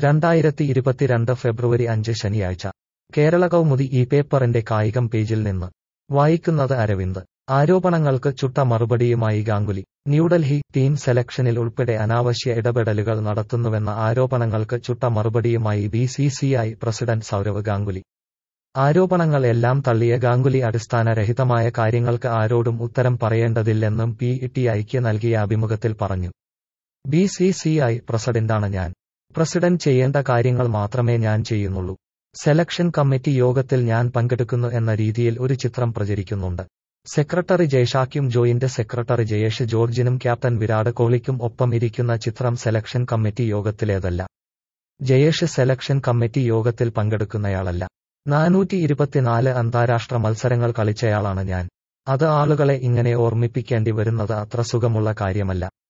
രണ്ടായിരത്തി ഇരുപത്തിരണ്ട് ഫെബ്രുവരി അഞ്ച് ശനിയാഴ്ച കേരള കൗമുദി ഈ പേപ്പറിന്റെ കായികം പേജിൽ നിന്ന് വായിക്കുന്നത് അരവിന്ദ് ആരോപണങ്ങൾക്ക് ചുട്ട മറുപടിയുമായി ഗാംഗുലി ന്യൂഡൽഹി ടീം സെലക്ഷനിൽ ഉൾപ്പെടെ അനാവശ്യ ഇടപെടലുകൾ നടത്തുന്നുവെന്ന ആരോപണങ്ങൾക്ക് ചുട്ട മറുപടിയുമായി B C C I president Sourav Ganguly ആരോപണങ്ങൾ എല്ലാം തള്ളിയ ഗാംഗുലി അടിസ്ഥാനരഹിതമായ കാര്യങ്ങൾക്ക് ആരോടും ഉത്തരം പറയേണ്ടതില്ലെന്നും പി ടി ഐക്ക് നൽകിയ അഭിമുഖത്തിൽ പറഞ്ഞു ബി സി സി ഐ പ്രസിഡന്റാണ് ഞാൻ പ്രസിഡന്റ് ചെയ്യേണ്ട കാര്യങ്ങൾ മാത്രമേ ഞാൻ ചെയ്യുന്നുള്ളൂ സെലക്ഷൻ കമ്മിറ്റി യോഗത്തിൽ ഞാൻ പങ്കെടുക്കുന്നു എന്ന രീതിയിൽ ഒരു ചിത്രം പ്രചരിക്കുന്നുണ്ട് സെക്രട്ടറി ജയ്ഷാക്കും ജോയിന്റ് സെക്രട്ടറി ജയേഷ് ജോർജിനും ക്യാപ്റ്റൻ വിരാട് കോഹ്ലിക്കും ഒപ്പം ഇരിക്കുന്ന ചിത്രം സെലക്ഷൻ കമ്മിറ്റി യോഗത്തിലേതല്ല ജയേഷ് സെലക്ഷൻ കമ്മിറ്റി യോഗത്തിൽ പങ്കെടുക്കുന്നയാളല്ല നാനൂറ്റി ഇരുപത്തിനാല് അന്താരാഷ്ട്ര മത്സരങ്ങൾ കളിച്ചയാളാണ് ഞാൻ അത് ആളുകളെ ഇങ്ങനെ ഓർമ്മിപ്പിക്കേണ്ടി വരുന്നത് അത്ര സുഖമുള്ള കാര്യമല്ല